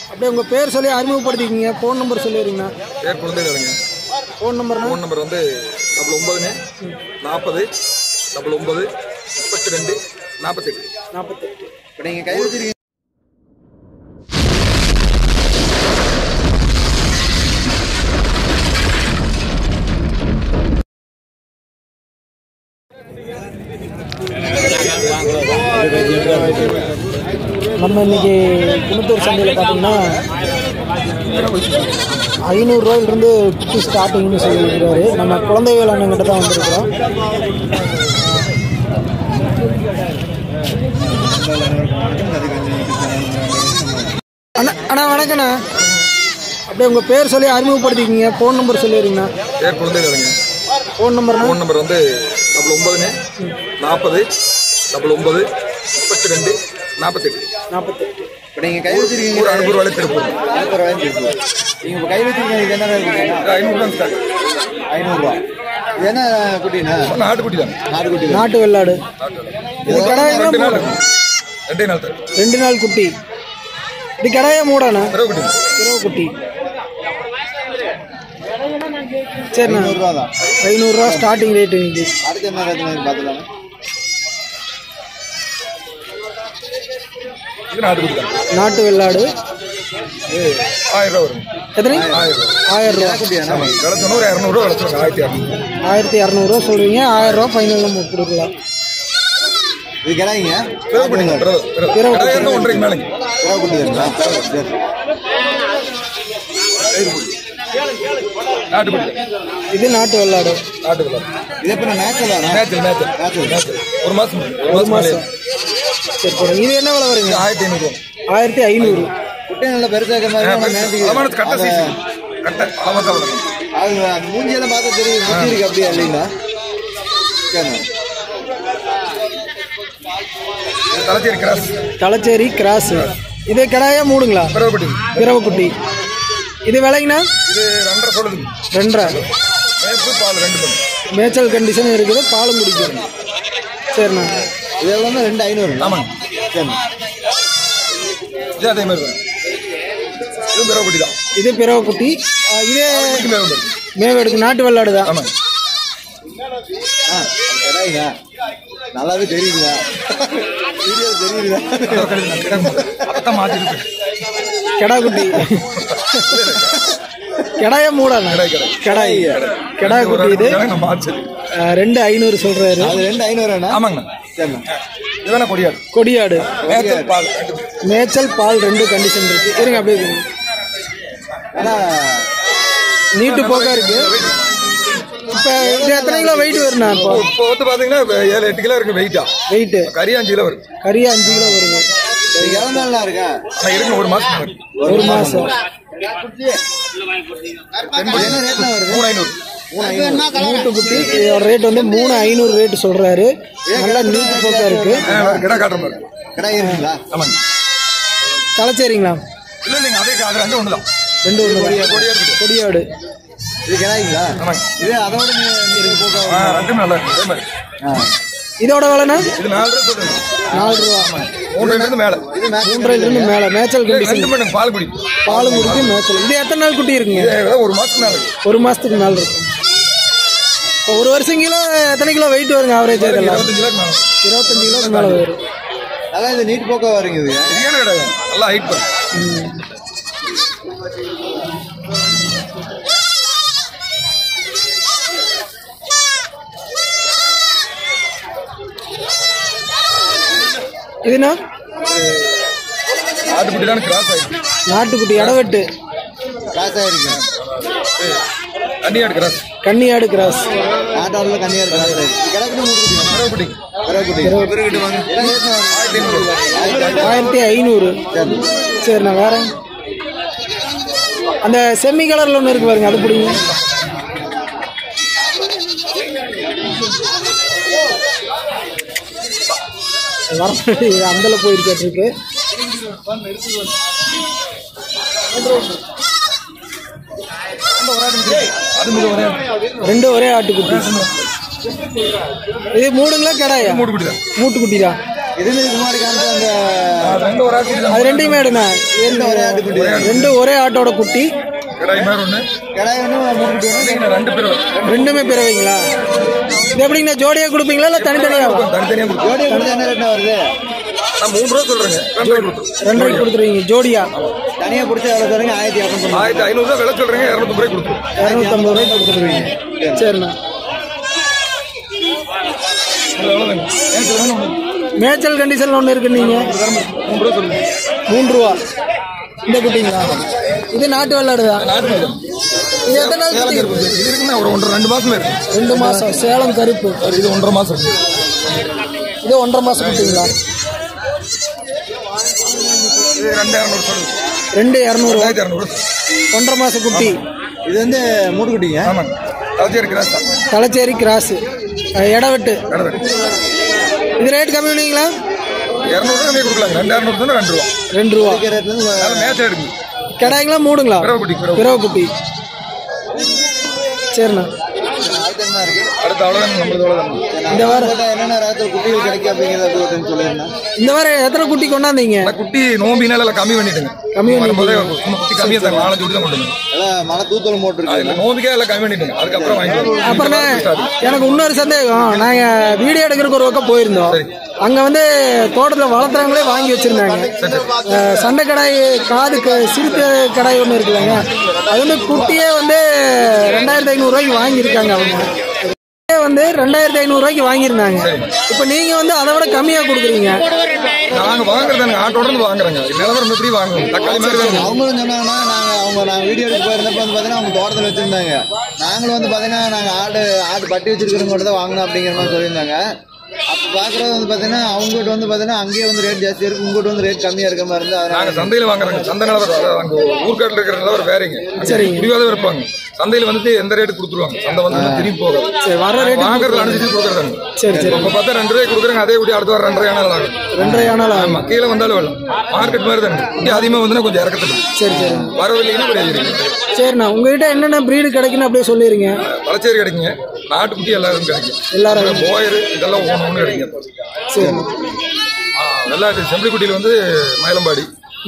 அப்படியே உங்கள் பேர் சொல்லி அறிமுகப்படுத்திக்கிங்க ஃபோன் நம்பர் சொல்லிடுறீங்கண்ணா பேர் குழந்தை வேலைங்க ஃபோன் நம்பர்னா ஃபோன் நம்பர் வந்து டபுள் ஒம்பதுங்க நாற்பது டபுள் ஒம்பது முப்பத்தி ரெண்டு நாற்பத்தெட்டு நாற்பத்தெட்டு இப்போ நீங்கள் கை வச்சிருக்கீங்க நம்ம இன்னைக்கு குணத்தூர் சந்தையில் பார்த்தீங்கன்னா ஐநூறுரூவாயிலிருந்து குட்டி ஸ்டார்டிங்னு சொல்லியிருக்கிறாரு நம்ம குழந்தை வேளாண்கிட்ட தான் வந்திருக்கிறோம் அண்ணா அண்ணா வணக்கண்ணா அப்படியே உங்கள் பேர் சொல்லி அறிமுகப்படுத்திக்கிங்க ஃபோன் நம்பர் சொல்லிடுறீங்கண்ணா பேர் குழந்தை வேலைங்க ஃபோன் நம்பர்னா ஃபோன் நம்பர் வந்து டபுள் ஒம்பதுங்க நாற்பது டபுள் ஒம்பது முப்பத்தி ரெண்டு நாற்பத்தெட்டு நாற்பத்தெட்டு இப்போ நீங்கள் கை வச்சிருக்கீங்க ஒரு அனுப்பூர் வேலை திருப்பூர் நாற்பது ரூபாயும் திருப்பூர் நீங்கள் இப்போ கை வச்சிருக்கீங்க இது என்ன ரேட் ஐநூறுரூவா ஸ்டார்ட் ஐநூறுரூவா இது என்ன குட்டிண்ணா நாட்டுக்குட்டி தான் நாட்டுக்குட்டி நாட்டு வெள்ளாடு இது கடாயம் ரெண்டு நாள் இருக்கும். ரெண்டே நாள் தரும் ரெண்டு நாள் குட்டி இது கடாய மூடாண்ணா பிறகு குட்டி இரவு குட்டி சரிண்ணா ஐநூறுரூவா தான் ஐநூறுரூவா ஸ்டார்டிங் ரேட்டு இன்னைக்கு அடுத்து என்ன ரேட் பார்த்துக்கலாம் இது நாட்டுக்குட்டி தான் நாட்டு வெள்ளாடு இது ஆயிரம் ரூபா வரும் எத்தனை ஆயிரம் ரூபா ஆயிரம் ரூபா குட்டியாண்ணா விளைச்சோன்னா ஒரு இரநூறுவா விளைச்சோம் ஆயிரத்தி இரநூறு ஆயிரத்தி இரநூறுவா சொல்றீங்க ஆயிரம் ரூபா ஃபைனல் நம்ம கொடுக்கலாம் இது கிடாய்ங்க பிறகு குட்டி தான் பிறகு பிறகு பிறகு கடை இருந்தால் ஒன்றரைக்கு மேலேங்க பிறகு குட்டி தானுங்களா சரி நாட்டுக்குட்டி இது நாட்டு வெள்ளாடு நாட்டுக்குள்ள இது எப்போ மேட்ச் தானே மேய்ச்சல் மேய்ச்சல் மேட்ச் மேய்ச்சல் ஒரு மாசம் ஒரு ஒரு மாசம் மாதம் சரி போடுங்க இது என்ன விலை வருங்க ஆயிரத்தி ஐநூறு ஆயிரத்தி ஐநூறு குட்டை நல்லா பெருசாக இருக்கிற மாதிரி நம்ம மேட்ச்சுக்கு அளவான கட்டை சீசன் கட்டை அளவாக வளரும் அது அந்த மூஞ்சியெல்லாம் பார்த்தா தெரியும் முத்தி இருக்கு அப்படியே இல்லைங்களா சரிண்ணா தலைச்சேரி கிராஸ் தலைச்சேரி கிராஸ் இது கடாயா மூடுங்களா பிறகுப்பட்டி இரவு குட்டி இது விலைங்கண்ணா இது ரெண்டரை சொல்லுது ரெண்டரை மேப்பு பால் ரெண்டு பண்ணு மேய்ச்சல் கண்டிஷன் இருக்குது பாலும் குடிக்கும் சரிண்ணா இது எவ்வளோன்னா ரெண்டு ஐநூறு ஆமாங்க சரிண்ணா இது அதே மாதிரி தான் இது பிறகுப்பட்டி தான் இது பிறவை குட்டி ஆ, இதே இதுக்கு மேலே வரும் மேவெடுக்கு நாட்டு வெள்ளாடு தான் ஆமாங்க ஆ அது கிடையாதுங்க நல்லாவே தெரியுதுங்க வீடியோ தெரியுதுங்க அதான் மாற்றிருக்கு கெடா குட்டி கெடாய மூடாண்ணா கடை கடை கடாய் கெடா குட்டி இது நான் மாற்றி ஆ, ரெண்டு ஐநூறு சொல்றாரு அது ரெண்டு ஐநூறுண்ணா ஆமாங்கண்ணா சரிண்ணா இது வேணா கொடியாடு கொடியாடு மேய்ச்சல் பால் ரெண்டு மேய்ச்சல் பால் ரெண்டு கண்டிஷன் இருக்கு இருங்க அப்படியே இருங்க. ஆனால் நீட்டு போக்கா இருக்கு இப்ப இது எத்தனை கிலோ வெயிட் வருண்ணா இப்போ இப்போ வந்து பார்த்தீங்கன்னா இப்ப ஏழு எட்டு கிலோ இருக்கு வெயிட்டா வெயிட் கறி அஞ்சு கிலோ வரும் கறி அஞ்சு கிலோ வருது இது எவ்வளோ நாள்லாம் இருக்கா ஆனால் இருக்கு ஒரு மாசம் வரும் ஒரு மாசம் என்ன ரேட்னா வருது மூணு ஐநூறு மூட்டு குட்டி இதோட ரேட் வந்து மூணு ஐநூறு ரேட் சொல்றாரு நல்லா நீட்டு போக்கா இருக்கு கிடா காட்டுற மாதிரி கடை இருக்குங்களா ஆமாங்க தலைச்சேரிங்களா இல்லை இல்லைங்க அதே அது ரெண்டு ஒன்று தான் ரெண்டு ஒன்று கொடியா இருக்குது கொடியாடு இது கிடாய்ங்களா ஆமாங்க இது அதோட நீர் போக்கா ஆ ரெண்டுமே நல்லா இருக்கு அதே மாதிரி ஆ இதோட விலைண்ணா இது நாலு ரூபா சொல்லுங்க நாலு ரூபா மூணுல இருந்து மேலே இது மேட்ச் மூன்றரைல இருந்து மேல மேய்ச்சல் கண்டிஷன் ரெண்டு மணி பால் குடி பால் முடிக்கு மேய்ச்சல் இது எத்தனை நாள் குட்டி இருக்குங்க இது ஒரு மாசம் மேலே இருக்கு ஒரு மாசத்துக்கு மேல இருக்கும் இப்போ ஒரு வருஷம் கிலோ எத்தனை கிலோ வெயிட் வருங்க ஆவரேஜ் இதெல்லாம் இருபத்தஞ்சு கிலோக்கு மேலே இருபத்தஞ்சு கிலோக்கு மேல வரும் அதான் இது நீட் போக்கா வருங்க இது சரியான கிடையாது நல்லா ஹைட் பண்ணு இதுனா ஆட்டுக்குட்டி தான் கிராஸ் ஆயிடுச்சு நாட்டுக்குட்டி இடவெட்டு காசாக இருக்கு தண்ணியாடு கிராஸ் கன்னியாடு கிராஸ் நாட்டாரில் கண்ணியாக இருக்கு காசா இருக்கு கிடக்குன்னு மூணு பிறகுப்பட்டி பிறகுட்டி பிறகுட்டி வாங்க என்ன ரேட்னா வருது ஆயிரத்தி ஐநூறு ஆயிரத்தி ஐநூறு சரி சரிண்ணா வேற அந்த செம்மி கலர்ல ஒன்று இருக்கு பாருங்க அது பிடிங்க வர அந்தல போயிருக்காட்டிருக்கு அது மிக ஒரே ரெண்டு ஒரே ஆட்டுக்குட்டி இது மூடுங்களா கடாயா மூட்டுக்குட்டி தான் மூட்டுக்குட்டி தான் இதுல இதுக்கு முன்னாடி காமிச்ச அந்த அது ரெண்டு ஒரு ஆட்டு தான். அது ரெண்டையுமே எடுங்க ஒரே ஆட்டுக்குட்டி ரெண்டு ஒரே ஆட்டோட குட்டி கிடாய் மாதிரி ஒண்ணு கிடாய் ஒன்று மூணு குட்டி ஒன்று இன்னும் ரெண்டு பேர் ரெண்டுமே பிறவைங்களா இது எப்படிங்கண்ணா ஜோடியாக கொடுப்பீங்களா இல்லை தனித்தனியாவா தனித்தனியா கொடுக்கும் ஜோடி கொடுத்தா என்ன ரேட்னா வருது நான் மூணு ரூபா சொல்றேங்க ரெண்டு ரூபாய் கொடுத்துரும் ரெண்டு கொடுத்துருவீங்க ஜோடியா தனியா பிடிச்சா எவ்வளோ தருங்க ஆயிரத்தி இரநூத்தி ஆயிரத்தி ஐநூறு ரூபா விலை சொல்றேங்க இரநூத்தி ரூபாய் கொடுத்துரும் இரநூத்தம்பது ரூபாய்க்கு கொடுத்துருவீங்க சரிண்ணா அது எவ்வளவுதாங்க? ஏன் சொல்லுங்க ஒண்ணு. மேய்ச்சல் கண்டிஷனில் ஒன்று இருக்கு நீங்கள் மூணு ரூபா சொல்லுங்க மூணு ரூபா இந்த குட்டிங்களா இது நாட்டு வெள்ளாடுதா நாட்டு மாடு. இது எத்தனை நாள் சேலம் குட்டி கருப்பு இது இருக்குன்னா ஒரு ஒன்றரை ரெண்டு மாசமே இருக்கு ரெண்டு மாசம் சேலம் கருப்பு இது ஒன்றரை மாசம் இருக்கு இது ஒன்றரை மாசம் குட்டிங்களா இது ரெண்டு இரநூறு சொல்லுங்க ரெண்டு இரநூறு ரெண்டாயிரத்தி இரநூறு ஒன்றரை மாசம் குட்டி இது வந்து மூட்டு குட்டிங்க ஆமாங்க கலச்சி இருக்கிறேன் தலைச்சேரி கிராஸ் இடவெட்டு இது ரேட் கம்மி பண்ணுவீங்களா இரநூறு ரூபாய் கொடுக்கலாங்க ரெண்டு இரநூறு தானே ரெண்டு ரூபா ரெண்டு ரூபா ரேட்லேருந்து அதனால மேட்ச் எடுக்கு கிடாய்ங்களா மூடுங்களா பிறவை குட்டி பிறவை பிறவை குட்டி சரிண்ணா ஆயிரத்தி இருக்கு அடுத்த அவ்வளோதான் நம்மளுக்கு அவ்வளோதான் இந்த வாரம் போட்டா என்னென்ன ரகத்தில் குட்டிகள் கிடைக்கும் அப்படிங்கிறத அப்படி ஒருத்தன் சொல்லியிருந்தேன் இந்த வாரம் எத்தனை குட்டி கொண்டாந்தீங்க நான் குட்டி நோம்பினால எல்லாம் கம்மி பண்ணிட்டுங்க கம்மி வரும்போதே சும்மா குட்டி கம்மியாக தாங்க நாலஞ்சு குட்டி தான் கொண்டு வந்தேன் அதான் மழை தூத்தல் போட்டுருக்கு அதுல நோம்பிக்கே எல்லாம் கம்மி பண்ணிட்டுங்க அதுக்கப்புறம் வாங்கிக்கலாம் அப்புறமே எனக்கு இன்னொரு சந்தேகம் நாங்க வீடியோ எடுக்கிறதுக்கு ஒரு பக்கம் போயிருந்தோம் அங்க வந்து தோட்டத்துல வளர்த்துறவங்களே வாங்கி வச்சிருந்தாங்க அஹ், சண்டை கடாய் காது க- சிறுத்தை கடாய் ஒன்று இருக்குல்லங்க அது வந்து குட்டியே வந்து ரெண்டாயிரத்தி ஐநூறு ரூபாய்க்கு வாங்கியிருக்காங்க அவங்க குட்டியே வந்து ரெண்டாயிரத்தி ஐநூறு ரூபாய்க்கு வாங்கியிருந்தாங்க இப்போ நீங்க வந்து அதை விட கம்மியா கொடுக்குறீங்க நாங்க வாங்குறதாங்க ஆட்டோட இருந்து வாங்குறேங்க நிலவரம் எப்படி வாங்குவோம் தக்காளி மாதிரி தாங்க அவங்களும் சொன்னாங்கன்னா நாங்க அவங்க நாங்க வீடியோ எடுக்க போயிருந்தப்ப வந்து பாத்தீங்கன்னா அவங்க தோட்டத்தில் வச்சிருந்தாங்க நாங்களும் வந்து பாத்தீங்கன்னா நாங்க ஆடு ஆடு பட்டி வச்சிருக்கிறவங்க தான் வாங்கணும் அப்படிங்கிற மாதிரி சொல்லியிருந்தாங்க அப்ப பாக்குறது வந்து பாத்தீங்கன்னா அவங்ககிட்ட வந்து பாத்தீங்கன்னா அங்கேயே வந்து ரேட் ஜாஸ்தியா இருக்கு உங்ககிட்ட வந்து ரேட் கம்மியா இருக்க மாதிரி இருந்து அதனால நாங்க சந்தையில வாங்குறாங்க சந்தை நிலவரம் அங்க ஊர்காட்டில் இருக்கிற நிலவரம் வேறங்க சரிங்க. முடிவாத இருப்பாங்க சந்தையில வந்துட்டு எந்த ரேட்டு கொடுத்துருவாங்க சந்தை வந்து திரும்பி போகாது சரி வர ரேட்டு வாங்குறதுல அனுசரிச்சு கொடுக்குறாங்க சரி சரி இப்ப பார்த்தா ரெண்டு ரூபாய் கொடுக்குறாங்க அதே குட்டி அடுத்த வாரம் ரெண்டரை ஆனால் ஆகும் ரெண்டரை ஆனால் ஆமா கீழே வந்தாலும் வெள்ளம் மார்க்கெட் மாதிரி தானே குட்டி அதிகமா வந்து கொஞ்சம் இறக்கத்துக்கு சரி சரி வரவில்லைங்கன்னா கொஞ்சம் ஏறிடும். சரிண்ணா உங்ககிட்ட என்னென்ன ப்ரீடு கிடைக்குன்னு அப்படியே சொல்லிடுங்க பழச்சேரி கிடைக்குங்க நாட்டுக்குட்டி எல்லாரும் கிடைக்கும் எல்லாரும் போயர் இதெல்லாம் ஒன்று ஒன்று கிடைக்கும் சரி ஆ, வெள்ளாட்டு செம்பளிக்குட்டியில் வந்து மயிலம்பாடி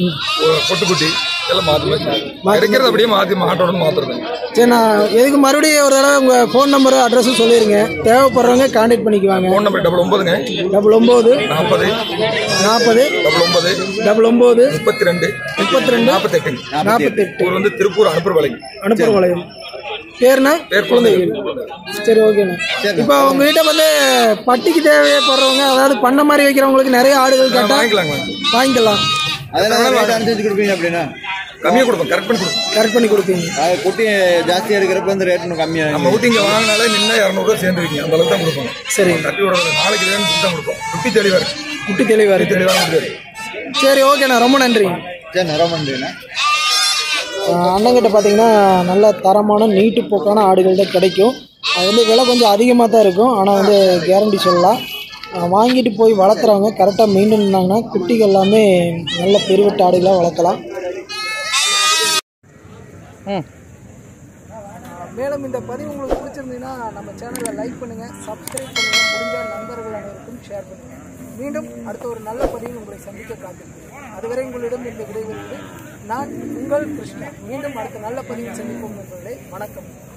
ஒ- பொட்டுக்குட்டி எல்லாம் மாற்றி மாற்றி கிடைக்கிறது அப்படியே மாற்றி மாட்டோட மாற்றுறது சரி நான் எதுக்கு மறுபடியும் ஒரு தடவை உங்கள் ஃபோன் நம்பர் அட்ரஸும் சொல்லிடுங்க தேவைப்படுறவங்க காண்டாக்ட் பண்ணிக்குவாங்க ஃபோன் நம்பர் டபுள் ஒன்பதுங்க டபுள் ஒம்பது நாற்பது நாற்பது டபுள் ஒன்பது டபுள் ஒம்பது முப்பத்தி ரெண்டு முப்பத்தி ரெண்டு நாற்பத்தெட்டுங்க நாற்பத்தெட்டு ஊர் வந்து திருப்பூர் அனுப்புற வலைங்க அனுப்புற வளையம் பேருண்ணா பேர் குழந்தைகள் சரி ஓகேண்ணா இப்போ உங்ககிட்ட வந்து பட்டிக்கு தேவைப்படுறவங்க அதாவது பண்ண மாதிரி வைக்கிறவங்களுக்கு நிறைய ஆடுகள் கேட்டால் வாங்கிக்கலாங்க வாங்கிக்கலாம் அதெல்லாம் ரேட் அனுசரிச்சு கொடுப்பீங்க அப்படின்னா கம்மியாக கொடுப்போம் கரெக்ட் பண்ணி கொடுப்போம் கரெக்ட் பண்ணி கொடுப்பீங்க அது குட்டி ஜாஸ்தியா இருக்கிறப்ப இந்த ரேட் இன்னும் கம்மியா நம்ம ஊட்டி இங்கே வாங்கினாலே நின்னா இரநூறுவா சேர்ந்துருக்கீங்க அந்த அளவுக்கு தான் கொடுப்போம் சரிங்க கட்டி விட நாளைக்கு வேணும் தான் கொடுப்போம் குட்டி தெளிவாக இருக்கு குட்டி தெளிவாக இருக்கு தெளிவாக முடியாது சரி ஓகேண்ணா ரொம்ப நன்றிங்க சரி நிறம் பண்ணுறீங்கண்ணா ஆஹ் அண்ணங்கிட்ட பார்த்தீங்கன்னா நல்ல தரமான நீட்டு போக்கான ஆடுகள் தான் கிடைக்கும் அது வந்து விலை கொஞ்சம் அதிகமாக தான் இருக்கும் ஆனால் வந்து கேரண்டி சொல்லலாம் ஆஹ் வாங்கிட்டு போய் வளர்த்துறவங்க கரெக்டாக மெயின்டைன் பண்ணாங்கன்னா குட்டிகள் எல்லாமே நல்ல பெருவெட்டு ஆடுகளாக வளர்க்கலாம் மேலும் இந்த பதிவு உங்களுக்கு பிடிச்சிருந்தீங்கன்னா நம்ம சேனலை லைக் பண்ணுங்கள் சப்ஸ்கிரைப் பண்ணுங்கள் முடிஞ்ச நண்பர்கள் அனைவருக்கும் ஷேர் பண்ணுங்கள் மீண்டும் அடுத்த ஒரு நல்ல பதிவில் உங்களை சந்திக்க காத்திருக்கிறேன் அதுவரை உங்களிடம் இந்த விடைபெறுவது நான் உங்கள் கிருஷ்ணா மீண்டும் அடுத்த நல்ல பதிவில் சந்திப்போம் நண்பர்களே வணக்கம்